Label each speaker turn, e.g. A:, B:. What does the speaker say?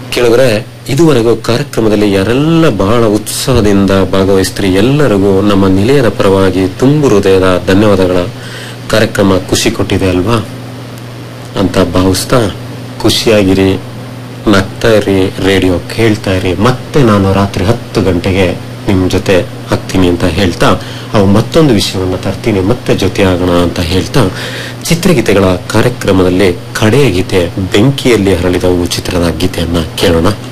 A: ಕೇಳಿದ್ರೆ ಇದುವರೆಗೂ ಕಾರ್ಯಕ್ರಮದಲ್ಲಿ ಯಾರೆಲ್ಲ ಬಹಳ ಉತ್ಸಾಹದಿಂದ ಭಾಗವಹಿಸ್ತೀರಿ ಎಲ್ಲರಿಗೂ ನಮ್ಮ ನಿಲಯದ ಪರವಾಗಿ ತುಂಬು ಹೃದಯದ ಧನ್ಯವಾದಗಳ ಕಾರ್ಯಕ್ರಮ ಖುಷಿ ಕೊಟ್ಟಿದೆ ಅಲ್ವಾ ಅಂತ ಭಾವಿಸ್ತಾ ಖುಷಿಯಾಗಿರಿ ನಗ್ತಾ ಇರಿ ರೇಡಿಯೋ ಕೇಳ್ತಾ ಇರಿ ಮತ್ತೆ ನಾನು ರಾತ್ರಿ ಹತ್ತು ಗಂಟೆಗೆ ನಿಮ್ ಜೊತೆ ಆಗ್ತೀನಿ ಅಂತ ಹೇಳ್ತಾ ಅವು ಮತ್ತೊಂದು ವಿಷಯವನ್ನ ತರ್ತೀನಿ ಮತ್ತೆ ಜೊತೆಯಾಗೋಣ ಅಂತ ಹೇಳ್ತಾ ಚಿತ್ರಗೀತೆಗಳ ಕಾರ್ಯಕ್ರಮದಲ್ಲಿ ಕಡೆಯ ಗೀತೆ ಬೆಂಕಿಯಲ್ಲಿ ಹರಳಿದ ಹೂವು ಚಿತ್ರದ ಗೀತೆಯನ್ನ ಕೇಳೋಣ